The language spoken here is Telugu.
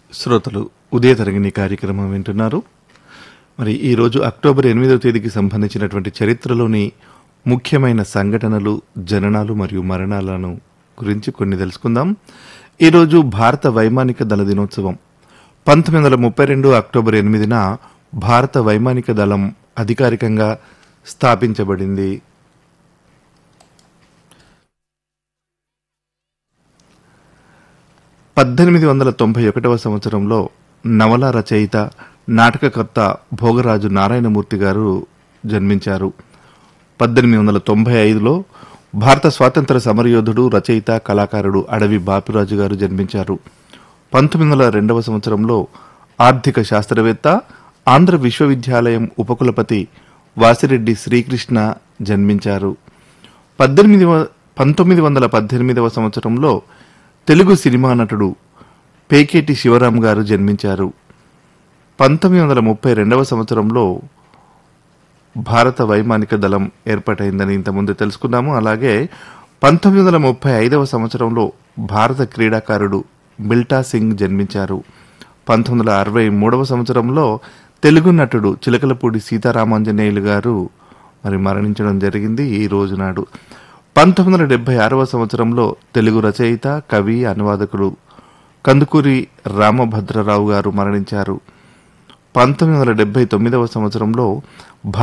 శ్రోతలు ఉదయ తరగిణి కార్యక్రమం వింటున్నారు మరి ఈరోజు అక్టోబర్ ఎనిమిదవ తేదీకి సంబంధించినటువంటి చరిత్రలోని ముఖ్యమైన సంఘటనలు జననాలు మరియు మరణాలను గురించి కొన్ని తెలుసుకుందాం ఈరోజు భారత వైమానిక దళ దినోత్సవం పంతొమ్మిది వందల ముప్పై రెండు అక్టోబర్ ఎనిమిదిన భారత వైమానిక దళం అధికారికంగా స్థాపించబడింది పద్దెనిమిది వందల తొంభై ఒకటవ సంవత్సరంలో నవల రచయిత నాటకకర్త భోగరాజు నారాయణమూర్తి గారు జన్మించారు పద్దెనిమిది వందల తొంభై ఐదులో భారత స్వాతంత్ర సమరయోధుడు రచయిత కళాకారుడు అడవి బాపిరాజు గారు జన్మించారు పంతొమ్మిది వందల రెండవ సంవత్సరంలో ఆర్థిక శాస్త్రవేత్త ఆంధ్ర విశ్వవిద్యాలయం ఉపకులపతి వాసిరెడ్డి శ్రీకృష్ణ జన్మించారు పద్దెనిమిది వ- పంతొమ్మిది వందల పద్దెనిమిదవ సంవత్సరంలో తెలుగు సినిమా నటుడు పేకేటి శివరాం గారు జన్మించారు పంతొమ్మిది వందల ముప్పై రెండవ సంవత్సరంలో భారత వైమానిక దళం ఏర్పాటైందని ఇంతకుముందు తెలుసుకున్నాము అలాగే పంతొమ్మిది వందల ముప్పై ఐదవ సంవత్సరంలో భారత క్రీడాకారుడు మిల్టా సింగ్ జన్మించారు పంతొమ్మిది వందల అరవై మూడవ సంవత్సరంలో తెలుగు నటుడు చిలకలపూడి సీతారామాంజనేయులు గారు మరి మరణించడం జరిగింది ఈ రోజు నాడు పంతొమ్మిది వందల డెబ్బై ఆరవ సంవత్సరంలో తెలుగు రచయిత కవి అనువాదకుడు కందుకూరి రామభద్రరావు గారు మరణించారు పంతొమ్మిది వందల డెబ్బై తొమ్మిదవ సంవత్సరంలో